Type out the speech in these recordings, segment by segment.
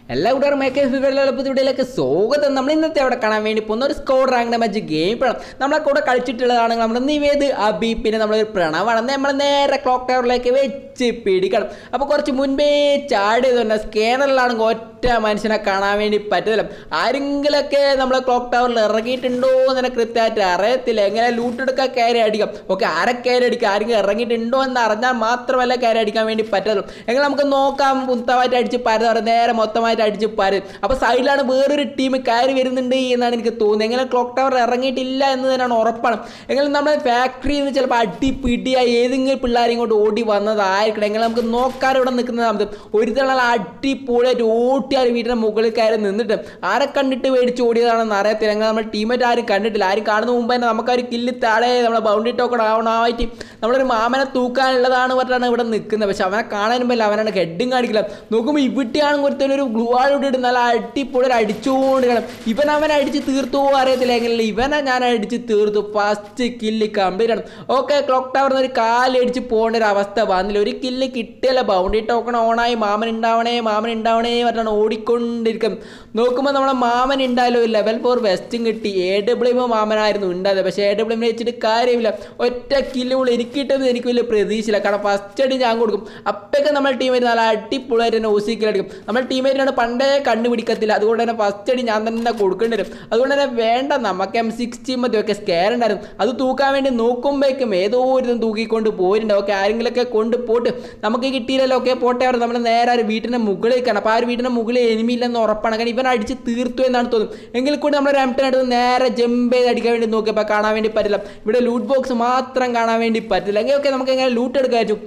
എല്ലാ കൂട്ടുകാരും മേക്കെ ഫിഫയിലേക്ക് സ്വാഗതം നമ്മൾ ഇന്നത്തെ അവിടെ കാണാൻ വേണ്ടി പോകുന്ന ഒരു സ്കോർ റാങ്കിന്റെ മാച്ച് ഗെയിം പ്ലാൻ നമ്മളെ കൂടെ കളിച്ചിട്ടുള്ളതാണ് നമ്മുടെ നിവേദ് അബി പിന്നെ നമ്മളൊരു പ്രണവാണ് നമ്മൾ നേരെ ക്ലോക്ക് ടവറിലേക്ക് വെച്ച് പിടിക്കണം അപ്പോൾ കുറച്ച് മുൻപേ ചാടിയത് തന്നെ സ്കാനറിലാണെങ്കിൽ ഒറ്റ മനുഷ്യനെ കാണാൻ വേണ്ടി പറ്റത്തില്ല ആരെങ്കിലൊക്കെ നമ്മളെ ക്ലോക്ക് ടവറിൽ ഇറങ്ങിയിട്ടുണ്ടോ എന്ന് കൃത്യമായിട്ട് അറിയത്തില്ല എങ്ങനെ ലൂട്ടെടുക്കാൻ കയറി അടിക്കാം ഓക്കെ ആരെ കയറി അടിക്കാം ആരെങ്കിലും ഇറങ്ങിയിട്ടുണ്ടോ എന്ന് അറിഞ്ഞാൽ മാത്രമല്ല കയറി അടിക്കാൻ വേണ്ടി പറ്റത്തുള്ളൂ എങ്ങനെ നമുക്ക് നോക്കാം മുത്തമായിട്ട് അടിച്ച് പരത് നേരെ മൊത്തമായിട്ട് അടിച്ച് പരത് അപ്പോൾ സൈഡിലാണ് വേറൊരു ടീം കയറി വരുന്നുണ്ട് എന്നാണ് എനിക്ക് തോന്നുന്നത് എങ്ങനെ ക്ലോക്ക് ടവർ ഇറങ്ങിയിട്ടില്ല എന്ന് തന്നെയാണ് ഉറപ്പാണ് എങ്ങനെ നമ്മുടെ ഫാക്ടറിയിൽ നിന്ന് ചിലപ്പോൾ അടി പിടിയായി ഏതെങ്കിലും പിള്ളേരെ ഇങ്ങോട്ട് ഓടി വന്നതായിരിക്കണം എങ്ങനെ നമുക്ക് നോക്കാൻ ഇവിടെ നിൽക്കുന്നത് നമുക്ക് ഒരു തവണ അടിപൊളിയായിട്ട് ഓട്ടിയാൽ വീടിൻ്റെ മുകളിൽ കയറി നിന്നിട്ട് ആരെ കണ്ടിട്ട് മേടിച്ച് ഓടിയതാണെന്ന് അറിയത്തില്ല എങ്ങനെ നമ്മൾ ടീമേറ്റ് ആരും കണ്ടിട്ടില്ല ആരും കാണുന്ന മുമ്പ് തന്നെ നമുക്കൊരു കില്ല് താഴെ നമ്മളെ ബൗണ്ടറി ടോക്കൺ ആവണമായിട്ട് നമ്മളൊരു മാമനെ തൂക്കാനുള്ളതാണ് പറഞ്ഞാണ് ഇവിടെ നിൽക്കുന്നത് പക്ഷെ അവനെ കാണാൻ മുമ്പല്ല അവനാണ് ഹെഡും കാണിക്കില്ല നോക്കുമ്പോൾ ഇവിടെയാണെങ്കിൽ ഒരുത്തനൊരു ഗ്ലൂ ആൾ ഇട്ടിട്ട് നല്ല അടിപൊളി ഒരു അടിച്ചുകൊണ്ട് കാണും ഇവൻ അവനെ അടിച്ച് തീർത്തോ അറിയത്തില്ല എങ്ങനെയല്ല ഇവനെ ഞാൻ അടിച്ച് തീർത്തു ഫസ്റ്റ് കില്ല് കംപ്ലീറ്റ് ആണ് ഓക്കെ ക്ലോക്ക് ടവറിൽ ഒരു കാലടിച്ച് പോകേണ്ട ഒരു അവസ്ഥ വന്നില്ല ഒരു കില്ല് കിട്ടിയല്ല ബൗണ്ടറി ടോക്കൺ ഓണായി മാമൻ ഉണ്ടാവണേ മാമൻ ഉണ്ടാവണേ പറഞ്ഞാണ് ഓടിക്കൊണ്ടിരിക്കും നോക്കുമ്പോൾ നമ്മളെ മാമൻ ഉണ്ടായാലും ഒരു ലെവൽ ഫോർ വെസ്റ്റും കിട്ടി എ ഡബ്ല്യു മാമനായിരുന്നു ഉണ്ടായത് പക്ഷേ എ ഡബ്ല്യു വെച്ചിട്ട് കാര്യമില്ല ഒറ്റ കില്ലുകൾ എനിക്ക് കിട്ടുന്നത് എനിക്ക് വലിയ പ്രതീക്ഷയില്ല കാരണം ഫസ്റ്റ് അടി ഞാൻ കൊടുക്കും അപ്പൊക്കെ നമ്മുടെ ടീമേറ്റ് നല്ല അടിപൊളിയായിട്ട് തന്നെ ഓസിക്കലടിക്കും നമ്മുടെ ടീമേറ്റിനാണ് പണ്ടേ കണ്ടുപിടിക്കത്തില്ല അതുകൊണ്ട് തന്നെ ഫസ്റ്റ് അടി ഞാൻ തന്നെ കൊടുക്കേണ്ടി വരും അതുകൊണ്ട് തന്നെ വേണ്ട നമുക്ക് എം സിക്സ്റ്റി മതി ഒക്കെ സ്കെയർ ഉണ്ടായിരുന്നു അത് തൂക്കാൻ വേണ്ടി നോക്കുമ്പോഴേക്കും ഏതോ ഒരു തൂക്കിക്കൊണ്ട് പോയിട്ടുണ്ട് ഓക്കെ ആരെങ്കിലൊക്കെ കൊണ്ട് പോട്ട് നമുക്ക് കിട്ടിയില്ലല്ലോ ഒക്കെ പോട്ടെ അവർ നമ്മൾ നേരെ ഒരു വീട്ടിൻ്റെ മുകളിലേക്കാണ് അപ്പോൾ ആ ഒരു വീട്ടിൻ്റെ മുകളിൽ എനിമി ഇല്ലെന്ന് ഉറപ്പാണ് കാരണം ഇവൻ അടിച്ച് തീർത്തു എന്നാണ് തോന്നുന്നത് എങ്കിൽ കൂടി നമ്മൾ രംട്ടൻ എടുത്ത് നേരെ ജമ്പ് ചെയ്ത് അടിക്കാൻ വേണ്ടി നോക്കിയപ്പോൾ കാണാൻ വേണ്ടി പറ്റില്ല ഇവിടെ ലൂട്ട് ബോക്സ് മാത്രം കാണാൻ വേണ്ടി പറ്റില്ല എങ്കിൽ ഒക്കെ നമുക്ക് എങ്ങനെ ലൂട്ട് എടുക്കാൻ പറ്റും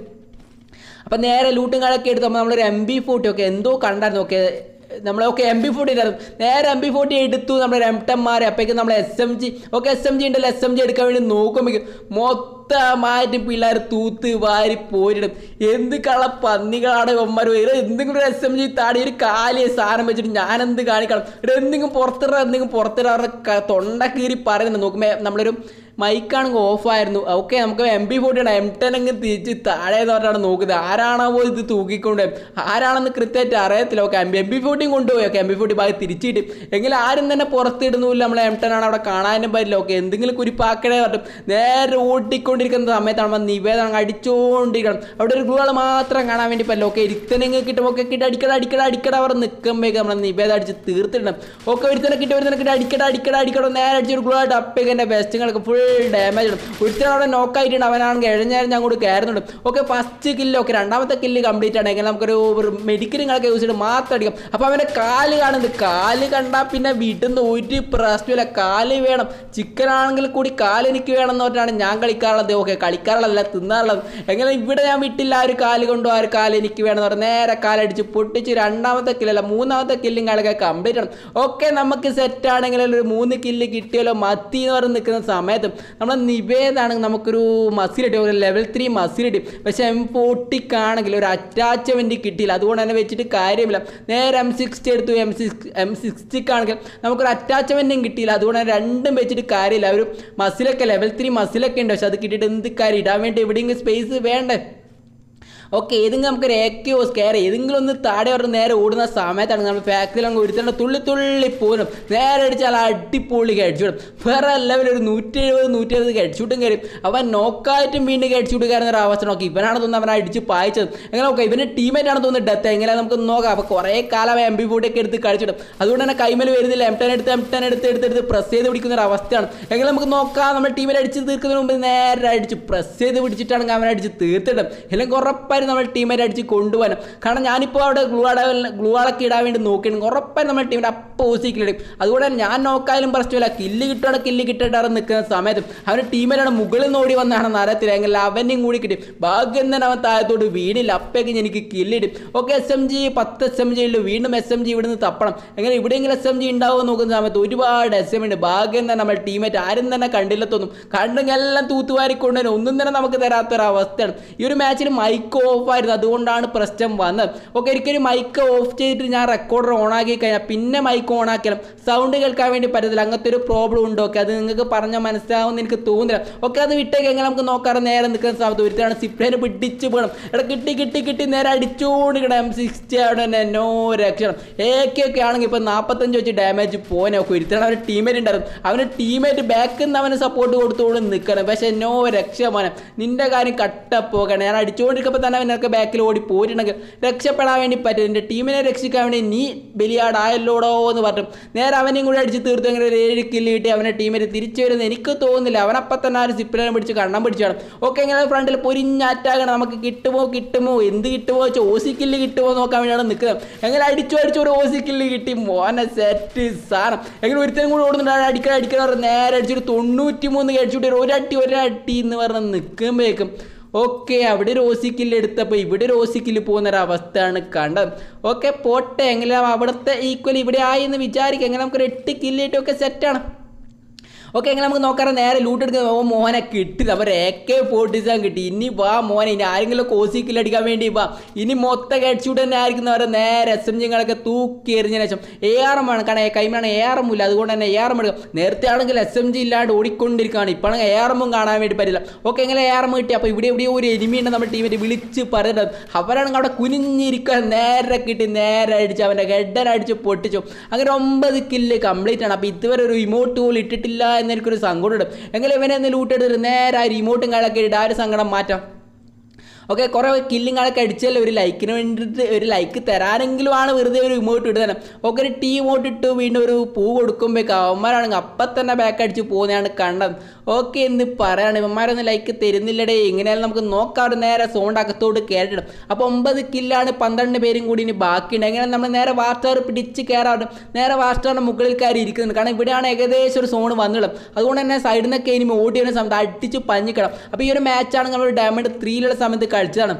അപ്പം നേരെ ലൂട്ടും കാലൊക്കെ എടുത്ത് നമ്മൾ നമ്മളൊരു എം ബി ഫോർട്ടി ഒക്കെ എന്തോ കണ്ടായിരുന്നു ഓക്കെ നമ്മളൊക്കെ എം ബി ഫോർട്ടി ഉണ്ടായിരുന്നു നേരെ എം ബി ഫോർട്ടി എടുത്തു നമ്മുടെ എംടന്മാരെ അപ്പോഴേക്കും നമ്മൾ S M G okay S M G ഉണ്ടല്ലോ എസ് എം ജി എടുക്കാൻ വേണ്ടി നോക്കുമ്പോഴേക്കും മൊത്തമായിട്ട് പിള്ളേർ തൂത്ത് വാരി പോരിടും എന്ത് കള പന്നികളാണ് ഒമ്മർ വേറെ എന്തെങ്കിലും ഒരു എസ് എം ജി താടി ഒരു കാലിയ സാധനം വെച്ചിട്ട് ഞാൻ എന്ത് കാണിക്കണം ഇവിടെ എന്തെങ്കിലും പുറത്തിട എന്തെങ്കിലും പുറത്തിട അവരുടെ ക- തൊണ്ട കീറി പറയുന്നുണ്ട് നോക്കുമ്പോൾ നമ്മളൊരു മൈക്കാണെങ്കിൽ ഓഫായിരുന്നു ഓക്കെ നമുക്ക് എം പി ഫോർട്ടി ആണ് എം ടെൻ അങ്ങ് തിരിച്ച് താഴെ എന്ന് പറഞ്ഞാണ് നോക്കുന്നത് ആരാണാവോ ഇത് തൂക്കിക്കൊണ്ട് ആരാണെന്ന് കൃത്യമായിട്ട് അറിയത്തില്ല ഓക്കെ എം പി ഫോർട്ടിയും കൊണ്ടുപോയി ഓക്കെ എം പി ഫോർട്ടി ഭാഗത്ത് തിരിച്ചിട്ട് എങ്കിലും ആരും തന്നെ പുറത്തിടുന്നില്ല നമ്മളെ എം ടെൻ ആണ് അവിടെ കാണാനും പറ്റില്ല ഓക്കെ എന്തെങ്കിലും കുരിപ്പാക്കണേ പറ്റും നേരെ ഓടിക്കൊണ്ടിരിക്കുന്ന സമയത്താണ് നമ്മൾ നിവേദനം അടിച്ചുകൊണ്ടിരിക്കണം അവിടെ ഒരു ഗ്ലൂകൾ മാത്രം കാണാൻ വേണ്ടി പറ്റില്ല ഓക്കെ ഇരുത്തനെങ്കിൽ കിട്ടും ഒക്കെ കിട്ടി അടിക്കട അടിക്കട അടിക്കട അവർ നിൽക്കുമ്പോഴേക്ക് നമ്മൾ നിവേദം അടിച്ച് തീർത്തിടണം ഒക്കെ ഒരുത്തനെ കിട്ടി ഒരുത്തനെ കിട്ടി അടിക്കട അടിക്കട അടിക്കട നേരെ അടിച്ച് ഒരു ഗ്ലൂ ആയിട്ട് അപ്പേക്ക് എൻ്റെ ബെസ്റ്റുകൾക്ക് ഫുൾ ഡാമേജ് ഇടും ഒരുത്തൻ അവിടെ നോക്കായിട്ടുണ്ട് അവനാണെങ്കിൽ എഴഞ്ഞാലും ഞാൻ കൂടി കയറുന്നുണ്ട് ഓക്കെ ഫസ്റ്റ് കില്ല് ഓക്കെ രണ്ടാമത്തെ കില്ല് കംപ്ലീറ്റ് ആണെങ്കിൽ നമുക്കൊരു ഒരു മെഡിക്കലുകളൊക്കെ യൂസ് ചെയ്ത് മാത്രം അടിക്കാം അപ്പോൾ അവൻ്റെ കാല് കാണുന്നത് കാല് കണ്ടാൽ പിന്നെ വീട്ടിൽ നിന്ന് ഒരു പ്രശ്നമില്ല കാല് വേണം ചിക്കൻ ആണെങ്കിൽ കൂടി കാല് എനിക്ക് വേണം എന്ന് പറഞ്ഞാണ് ഞാൻ കളിക്കാറുള്ളത് ഓക്കെ കളിക്കാറുള്ളതല്ല തിന്നാറുള്ളത് എങ്ങനെ ഇവിടെ ഞാൻ വിട്ടില്ല ആ ഒരു കാല് കൊണ്ടോ ആ ഒരു കാല് എനിക്ക് വേണം എന്ന് പറഞ്ഞാൽ നേരെ കാലടിച്ച് പൊട്ടിച്ച് രണ്ടാമത്തെ കില്ലല്ല മൂന്നാമത്തെ കില്ലും കാലൊക്കെ കംപ്ലീറ്റ് ആണ് ഓക്കെ നമുക്ക് സെറ്റ് ആണെങ്കിൽ ഒരു മൂന്ന് കില്ല് കിട്ടിയല്ലോ മത്തി എന്ന് പറഞ്ഞ് നിൽക്കുന്ന സമയത്ത് നമ്മൾ നിവേദാണെങ്കിൽ നമുക്കൊരു മസിൽ കിട്ടി ഒരു ലെവൽ ത്രീ മസിൽ കിട്ടി പക്ഷെ എം ഫോർട്ടിക്കാണെങ്കിൽ ഒരു അറ്റാച്ച്മെൻറ്റ് കിട്ടിയില്ല അതുകൊണ്ട് തന്നെ വെച്ചിട്ട് കാര്യമില്ല നേരെ എം സിക്സ്റ്റി എടുത്തു എം സിക്സ് എം സിക്സ്റ്റിക്കാണെങ്കിൽ നമുക്കൊരു അറ്റാച്ച്മെൻറ്റും കിട്ടിയില്ല അതുകൊണ്ട് തന്നെ രണ്ടും വെച്ചിട്ട് കാര്യമില്ല ഒരു മസിലൊക്കെ ലെവൽ ത്രീ മസിലൊക്കെ ഉണ്ട് പക്ഷെ അത് കിട്ടിയിട്ട് എന്ത് കാര്യം ഇടാൻ വേണ്ടി എവിടെയെങ്കിലും സ്പേസ് വേണ്ടേ ഓക്കെ ഏതെങ്കിലും നമുക്കൊരു ഏക്കയോ സ്കെയർ ഏതെങ്കിലും ഒന്ന് താടെ പറഞ്ഞ് നേരെ ഓടുന്ന സമയത്താണ് നമ്മൾ ഫാക്ടറിയിൽ അങ്ങ് ഒരുത്തേണ്ട തുള്ളി തുള്ളി പോരും നേരെ അടിച്ചാൽ അടിപൊളി ഹെഡ്ഷൂട്ടും വേറെ ലെവൽ ഒരു നൂറ്റി എഴുപത് നൂറ്റി എഴുപത് ഹെഡ്ഷൂട്ടും കയറി അവൻ നോക്കായിട്ടും വീണ്ടും ഹെഡ്ഷൂട്ട് കയറുന്ന ഒരു അവസ്ഥ നോക്കി ഇവനാണ് തോന്നുന്നത് അവനെ അടിച്ച് പായിച്ചത് എങ്ങനെ നോക്കാം ഇവൻ്റെ ടീമേറ്റാണ് തോന്നുന്നത് ഡെത്ത് എങ്ങനെ നമുക്ക് നോക്കാം അപ്പോൾ കുറേ കാലം എം ബി ഒക്കെ എടുത്ത് കളിച്ചിടും അതുകൊണ്ട് തന്നെ കൈമൽ വരുന്നില്ല എം ടെൻ എടുത്ത് എം ടെൻ എടുത്ത് എടുത്ത് എടുത്ത് പ്രസ് ചെയ്ത് പിടിക്കുന്ന ഒരു അവസ്ഥയാണ് എങ്ങനെ നമുക്ക് നോക്കാം നമ്മുടെ ടീമിൽ അടിച്ച് തീർക്കുന്നതിന് മുമ്പ് നേരെ അടിച്ച് പ്രസ് ചെയ്ത് പിടിച്ചിട്ടാണ് അവൻ അടിച്ച് തീർത്തിടും അല്ലെങ്കിൽ ഉറപ്പായും നമ്മൾ ടീമേറ്റ് അടിച്ച് കൊണ്ടുപോകാനും കാരണം ഞാനിപ്പോൾ അവിടെ ഗ്ലൂ അട ഗ്ലൂ ആളൊക്കെ ഇടാൻ വേണ്ടി നോക്കിയാണ് ഉറപ്പായും നമ്മുടെ ടീമിൻ്റെ അപ്പോസിറ്റിലിടും അതുകൊണ്ട് തന്നെ ഞാൻ നോക്കായാലും പ്രശ്നമില്ല കില്ല് കിട്ടുവാണ് കില്ല് കിട്ടിയിട്ട് നിൽക്കുന്ന സമയത്ത് അവൻ്റെ ടീമേറ്റാണ് മുകളിൽ നിന്ന് ഓടി വന്നാണെന്ന് അറിയത്തില്ല എങ്കിൽ അവനെയും കൂടി കിട്ടി ഭാഗ്യം തന്നെ അവൻ താഴത്തോട്ട് വീണില്ല അപ്പോഴേക്ക് എനിക്ക് കില്ലിടും ഓക്കെ എസ് എം ജി പത്ത് എസ് എം ജി ഉള്ളൂ വീണ്ടും എസ് എം ജി ഇവിടുന്ന് തപ്പണം എങ്ങനെ എവിടെയെങ്കിലും എസ് എം ജി ഉണ്ടാവുമോ നോക്കുന്ന സമയത്ത് ഒരുപാട് എസ് എം ഉണ്ട് ഭാഗ്യം തന്നെ നമ്മൾ ടീമേറ്റ് ആരും തന്നെ കണ്ടില്ല തോന്നും കണ്ടെങ്കിൽ എല്ലാം തൂത്തുവാരിക്കൊണ്ടുവരും ഒന്നും തന്നെ നമുക്ക് തരാത്തൊരവസ്ഥയാണ് ഈ ഒരു മാച്ചിൽ മൈക്ക് ഓഫ് ആയിരുന്നു അതുകൊണ്ടാണ് പ്രശ്നം വന്നത് ഓക്കെ ഒരിക്കലും മൈക്ക് ഓഫ് ചെയ്തിട്ട് ഞാൻ റെക്കോർഡർ ഓൺ ആക്കി കഴിഞ്ഞാൽ പിന്നെ മൈക്ക് ഓൺ ആക്കിയാലും സൗണ്ട് കേൾക്കാൻ വേണ്ടി പറ്റത്തില്ല അങ്ങനത്തെ ഒരു പ്രോബ്ലം ഉണ്ട് ഓക്കെ അത് നിങ്ങൾക്ക് പറഞ്ഞാൽ മനസ്സിലാവുമെന്ന് എനിക്ക് തോന്നുന്നില്ല ഓക്കെ അത് വിട്ടേക്ക് എങ്ങനെ നമുക്ക് നോക്കാറ് നേരെ നിൽക്കുന്ന സമയത്ത് ഒരുത്താണ് സിപ്ലൈനെ പിടിച്ച് പോകണം എടാ കിട്ടി കിട്ടി കിട്ടി നേരെ അടിച്ചുകൊണ്ടിരിക്കണം എം സിക്സ്റ്റി അവിടെ തന്നെ നോ രക്ഷണം എ കെ ഒക്കെ ആണെങ്കിൽ ഇപ്പോൾ നാൽപ്പത്തഞ്ച് വെച്ച് ഡാമേജ് പോകാൻ ഒക്കെ ഒരുത്താണ് അവൻ്റെ ടീമേറ്റ് ഉണ്ടായിരുന്നു അവന് ടീമേറ്റ് ബാക്കിൽ നിന്ന് അവന് സപ്പോർട്ട് കൊടുത്തുകൊണ്ട് നിൽക്കണം പക്ഷേ നോ രക്ഷമാനം നിന്റെ കാര്യം കട്ടപ്പോകണം ഞാൻ അടിച്ചുകൊണ്ടിരിക്കുമ്പോൾ തന്നെ അവനൊക്കെ ബാക്കിൽ ഓടി പോയിട്ടുണ്ടെങ്കിൽ രക്ഷപ്പെടാൻ വേണ്ടി പറ്റും എൻ്റെ ടീമിനെ രക്ഷിക്കാൻ വേണ്ടി നീ ബലിയാടായല്ലോടോ എന്ന് പറഞ്ഞു നേരെ അവനെയും കൂടി അടിച്ച് തീർത്തു അങ്ങനെ ഒരു ഏഴ് കില്ല് കിട്ടി അവനെ ടീമിൽ തിരിച്ചു വരുന്നത് എനിക്ക് തോന്നുന്നില്ല അവനപ്പം തന്നെ ആ ഒരു സിപ്പിനെ പിടിച്ച് കണ്ണം പിടിച്ചാണ് ഓക്കെ ഇങ്ങനെ ഫ്രണ്ടിൽ പൊരിഞ്ഞാറ്റാകണം നമുക്ക് കിട്ടുമോ കിട്ടുമോ എന്ത് കിട്ടുമോ വെച്ചാൽ ഓസി കില്ല് കിട്ടുമോ നോക്കാൻ വേണ്ടിയാണ് നിൽക്കുന്നത് എങ്ങനെ അടിച്ചു അടിച്ചു ഒരു ഓസി കില്ല് കിട്ടി മോനെ സെറ്റ് സാധനം എങ്ങനെ ഒരുത്തരും കൂടി ഓടുന്നുണ്ട് അടിക്കണം അടിക്കണം പറഞ്ഞ് നേരെ അടിച്ചിട്ട് തൊണ്ണൂറ്റി മൂന്ന് കഴിച്ചിട്ട് ഒരട്ടി ഒരട്ടി എന്ന് പറഞ്ഞ് നിൽക്കുമ്പോഴേക്കും ഓക്കെ അവിടെ ഒരു ഓസിക്കില്ല് എടുത്തപ്പോൾ ഇവിടെ ഒരു ഓസിക്കില്ല് പോകുന്ന ഒരു അവസ്ഥയാണ് കണ്ടത് ഓക്കെ പോട്ടെ എങ്ങനെ അവിടുത്തെ ഈക്വൽ ഇവിടെ ആയി എന്ന് വിചാരിക്കുക എങ്ങനെ നമുക്കൊരു എട്ട് കില്ലിട്ടൊക്കെ സെറ്റാണ് ഓക്കെ എങ്ങനെ നമുക്ക് നോക്കാറ് നേരെ ലൂട്ട് എടുക്കുന്ന ഓ മോനെ കിട്ടി അവർ എ കെ ഫോർട്ടി സെവൻ കിട്ടി ഇനി വാ മോനെ ഇനി ആരെങ്കിലും കോസിക്കിൽ അടിക്കാൻ വേണ്ടി വാ ഇനി മൊത്തം ഹെഡ്ഷൂട്ട് തന്നെ ആയിരിക്കും അവരെ നേരെ എസ് എം ജിങ്ങളൊക്കെ തൂക്കി എറിഞ്ഞതിന് ശേഷം എ ആർ എം ആണ് കാരണം കൈമാണ് എ ആർ എം ഇല്ല അതുകൊണ്ട് തന്നെ എ ആർ എം എടുക്കാം നേരത്തെ ആണെങ്കിൽ എസ് എം ജി ഇല്ലാണ്ട് ഓടിക്കൊണ്ടിരിക്കുകയാണ് ഇപ്പോഴാണെങ്കിൽ എ ആർ എമ്മും കാണാൻ വേണ്ടി പറ്റില്ല ഓക്കെ എങ്ങനെ എ ആർ എം കിട്ടി അപ്പോൾ ഇവിടെ എവിടെയോ ഒരു എനിമി ഉണ്ട് നമ്മുടെ ടീമിൽ വിളിച്ച് പറയുന്നത് അവരാണെങ്കിൽ അവിടെ കുനിഞ്ഞിരിക്കാൻ നേരെ കിട്ടി നേരെ അടിച്ച് അവൻ്റെ ഹെഡൻ അടിച്ച് പൊട്ടിച്ചു അങ്ങനെ ഒമ്പത് കില്ല് കംപ്ലീറ്റ് ആണ് അപ്പോൾ ഇതുവരെ ഒരു ഇമോട്ട് പോലും ഇട്ടിട്ടില്ല എന്നെനിക്കൊരു സങ്കടമുണ്ട് എങ്കിലും ഇവനെ ഒന്ന് ലൂട്ടെടുത്തിട്ട് നേരെ ആ റിമോട്ടും കാലൊക്കെ ഇട്ട് ആ ഒരു സങ്കടം മാറ്റാം ഓക്കെ കുറേ കില്ലിങ്ങളൊക്കെ അടിച്ചല്ലേ ഒരു ലൈക്കിന് വേണ്ടിയിട്ട് ഒരു ലൈക്ക് തരാനെങ്കിലും ആണ് വെറുതെ ഒരു ഇമോട്ട് ഇട്ട് തന്നെ ഒക്കെ ഒരു ടീ ഇമോട്ട് ഇട്ട് വീണ്ടും ഒരു പൂ കൊടുക്കുമ്പോഴേക്ക് അവന്മാരാണെങ്കിൽ അപ്പം തന്നെ ബാക്ക് അടിച്ച് പോകുന്നതാണ് കണ്ടത് ഓക്കെ എന്ത് പറയാണ് ഇവന്മാരൊന്നും ലൈക്ക് തരുന്നില്ലടേ ഇങ്ങനെയാലും നമുക്ക് നോക്കാറ് നേരെ സോണ്ട് അകത്തോട്ട് കയറിയിടും അപ്പോൾ ഒമ്പത് കില്ലാണ് പന്ത്രണ്ട് പേരും കൂടി ഇനി ബാക്കിയുണ്ട് എങ്ങനെ നമ്മൾ നേരെ വാസ്റ്റർ പിടിച്ച് കയറാറുണ്ട് നേരെ വാസ്റ്ററിൻ്റെ മുകളിൽ കയറി ഇരിക്കുന്നുണ്ട് കാരണം ഇവിടെയാണ് ഏകദേശം ഒരു സോൺ വന്നിടും അതുകൊണ്ട് തന്നെ സൈഡിൽ നിന്നൊക്കെ ഇനി ഓടി വരുന്ന സമയത്ത് അടിച്ച് പഞ്ഞിക്കണം അപ്പോൾ ഈ ഒരു മാച്ചാണ് നമ്മൾ ഡയമണ്ട് ത്രീയിലുള്ള സമയത്ത് കളിച്ചതാണ്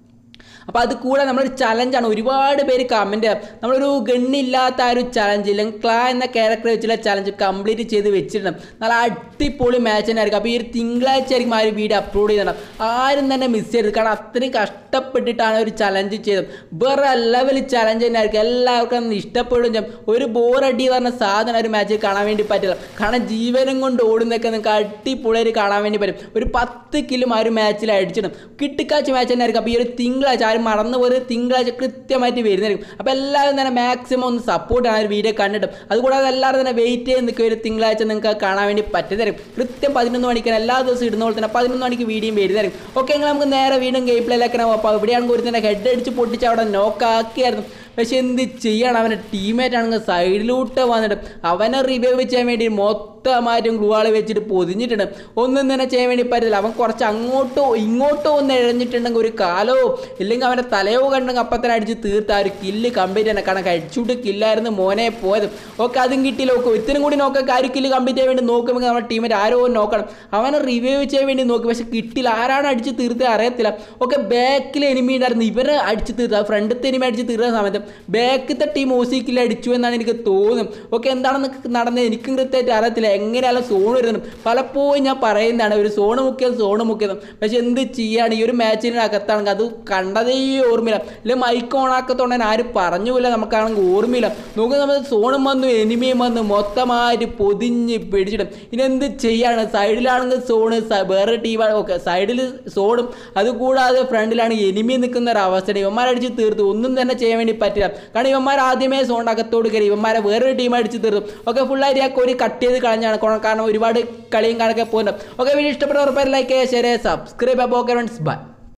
അപ്പോൾ അത് കൂടെ നമ്മളൊരു ചലഞ്ചാണ് ഒരുപാട് പേര് കമൻറ്റ് നമ്മളൊരു ഗണ്ണില്ലാത്ത ആ ഒരു ചലഞ്ച് ഇല്ലെങ്കിൽ ക്ലാ എന്ന ക്യാരക്ടർ വെച്ചുള്ള ചലഞ്ച് കംപ്ലീറ്റ് ചെയ്ത് വെച്ചിട്ടുണ്ട് നല്ല അടിപൊളി മാച്ച് തന്നെ ആയിരിക്കും അപ്പോൾ ഈ ഒരു തിങ്കളാഴ്ച ആയിരിക്കും ആ ഒരു വീഡിയോ അപ്ലോഡ് ചെയ്യുന്നത് ആരും തന്നെ മിസ് ചെയ്യരുത് കാരണം അത്രയും കഷ്ടപ്പെട്ടിട്ടാണ് ഒരു ചലഞ്ച് ചെയ്തത് വേറെ ലെവൽ ചലഞ്ച് തന്നെ ആയിരിക്കും എല്ലാവർക്കും അന്ന് ഇഷ്ടപ്പെടുകയും ചെയ്യും ഒരു ബോറടി പറഞ്ഞ സാധനം ഒരു മാച്ചിൽ കാണാൻ വേണ്ടി പറ്റില്ല കാരണം ജീവനും കൊണ്ട് ഓടുന്നൊക്കെ നിങ്ങൾക്ക് അടിപൊളിയായിട്ട് കാണാൻ വേണ്ടി പറ്റും ഒരു പത്ത് കിലും ആ ഒരു മാച്ചിൽ അടിച്ചിടും കിട്ടിക്കാച്ച മാച്ച് തന്നെ ആയിരിക്കും അപ്പോൾ ഈ ഒരു തിങ്കളാഴ്ച ആരും മറന്നു പോയത് തിങ്കളാഴ്ച കൃത്യമായിട്ട് വരുന്നതായിരിക്കും അപ്പോൾ എല്ലാവരും തന്നെ മാക്സിമം ഒന്ന് സപ്പോർട്ട് ആണ് ഒരു വീഡിയോ കണ്ടിട്ടും അതുകൂടാതെ എല്ലാവരും തന്നെ വെയിറ്റ് ചെയ്ത് നിൽക്കുക ഒരു തിങ്കളാഴ്ച നിങ്ങൾക്ക് കാണാൻ വേണ്ടി പറ്റുന്നതായിരിക്കും കൃത്യം പതിനൊന്ന് മണിക്കാണ് എല്ലാ ദിവസവും ഇടുന്ന പോലെ തന്നെ പതിനൊന്ന് മണിക്ക് വീഡിയോ വരുന്നതായിരിക്കും ഓക്കെ എങ്കിൽ നമുക്ക് നേരെ വീണ്ടും ഗെയിം പ്ലേയിലേക്ക് അപ്പോൾ ഇവിടെയാണെങ്കിൽ ഒരു തന്നെ ഹെഡ് അടിച്ച് പൊട്ടിച്ച് അവിടെ നോക്കാക്കിയായിരുന്നു പക്ഷെ എന്ത് ചെയ്യണം അവൻ്റെ ടീമേറ്റ് ആണെങ്കിൽ സൈഡിലൂട്ട് വന്നിട്ട് അവനെ റിവൈവ് ചെയ്യാൻ വേണ്ടി മൊത്തമായിട്ടും ഗ്ലൂവാള് വെച്ചിട്ട് പൊതിഞ്ഞിട്ടുണ്ട് ഒന്നും തന്നെ ചെയ്യാൻ വേണ്ടി പറ്റില്ല അവൻ കുറച്ച് അങ്ങോട്ടോ ഇങ്ങോട്ടോ ഒന്ന് ഇഴഞ്ഞിട്ടുണ്ടെങ്കിൽ ഒരു കാലോ ഇല്ലെങ്കിൽ അവൻ്റെ തലയോ കണ്ടെങ്കിൽ അപ്പം തന്നെ അടിച്ച് തീർത്ത് ആ ഒരു കില്ല് കംപ്ലീറ്റ് തന്നെ കാരണം ഹെഡ്ഷൂട്ട് കില്ലായിരുന്നു മോനെ പോയത് ഓക്കെ അതും കിട്ടിയില്ല ഓക്കെ ഇത്തിനും കൂടി നോക്കാം ആ ഒരു കില്ല് കംപ്ലീറ്റ് ചെയ്യാൻ വേണ്ടി നോക്കുമ്പോൾ നമ്മുടെ ടീമേറ്റ് ആരോ നോക്കണം അവനെ റിവൈവ് ചെയ്യാൻ വേണ്ടി നോക്കി പക്ഷെ കിട്ടില്ല ആരാണ് അടിച്ച് തീർത്ത് അറിയത്തില്ല ഓക്കെ ബാക്കിൽ എനിമി ഉണ്ടായിരുന്നു ഇവരെ അടിച്ച് തീർത്ത് ഫ്രണ്ടിലത്തെ എനിമി അടിച്ച് തീർത്ത സമയത്ത് ബാക്കിലത്തെ ടീം ഓസിക്കിൽ അടിച്ചു എന്നാണ് എനിക്ക് തോന്നുന്നത് ഓക്കെ എന്താണെന്ന് നടന്നത് എനിക്കും കൃത്യമായിട്ട് അറിയത്തില്ല എങ്ങനെയാണ് സോൺ വരുന്നത് പലപ്പോഴും ഞാൻ പറയുന്നതാണ് ഒരു സോണ് മുക്കിയത് സോണ് മുക്കിയത് പക്ഷെ എന്ത് ചെയ്യാണ് ഈ ഒരു മാച്ചിൻ്റെ അകത്താണെങ്കിൽ അത് കണ്ടതേ ഓർമ്മയില്ല അല്ലെങ്കിൽ മൈക്ക് ഓണാക്കത്തോണ്ട് തന്നെ ആരും പറഞ്ഞുമില്ല നമുക്കാണെങ്കിൽ ഓർമ്മയില്ല നോക്കുന്ന നമ്മൾ സോണും വന്നു എനിമിയും വന്നു മൊത്തമായിട്ട് പൊതിഞ്ഞ് പിടിച്ചിടും ഇനി എന്ത് ചെയ്യാണ് സൈഡിലാണെങ്കിൽ സോണ് സ- വേറെ ടീമാണ് ഓക്കെ സൈഡിൽ സോണും അതുകൂടാതെ ഫ്രണ്ടിലാണ് എനിമി നിൽക്കുന്ന ഒരു അവസ്ഥ ഇവന്മാരടിച്ച് തീർത്തു ഒന്നും തന്നെ ചെയ്യാൻ വേണ്ടി പറ്റില്ല കാരണം ഇവന്മാർ ആദ്യമേ സോണ്ട് അകത്തോട് കയറി ഇവന്മാരെ വേറൊരു ടീം അടിച്ച് തീർത്തും ഓക്കെ ഫുള്ളായിട്ട് ആ കോരി കട്ട് ചെയ്ത് കളഞ്ഞാണ് കൊ- കാരണം ഒരുപാട് കളിയും കാണൊക്കെ പോകുന്നുണ്ട് ഓക്കെ വീഡിയോ ഇഷ്ടപ്പെട്ട ഉറപ്പായി ലൈക്ക് ചെയ്യുക ശരി സബ്സ്ക്രൈബ് അപ്പോൾ ഓക്കെ ഫ്രണ്ട്സ് ബൈ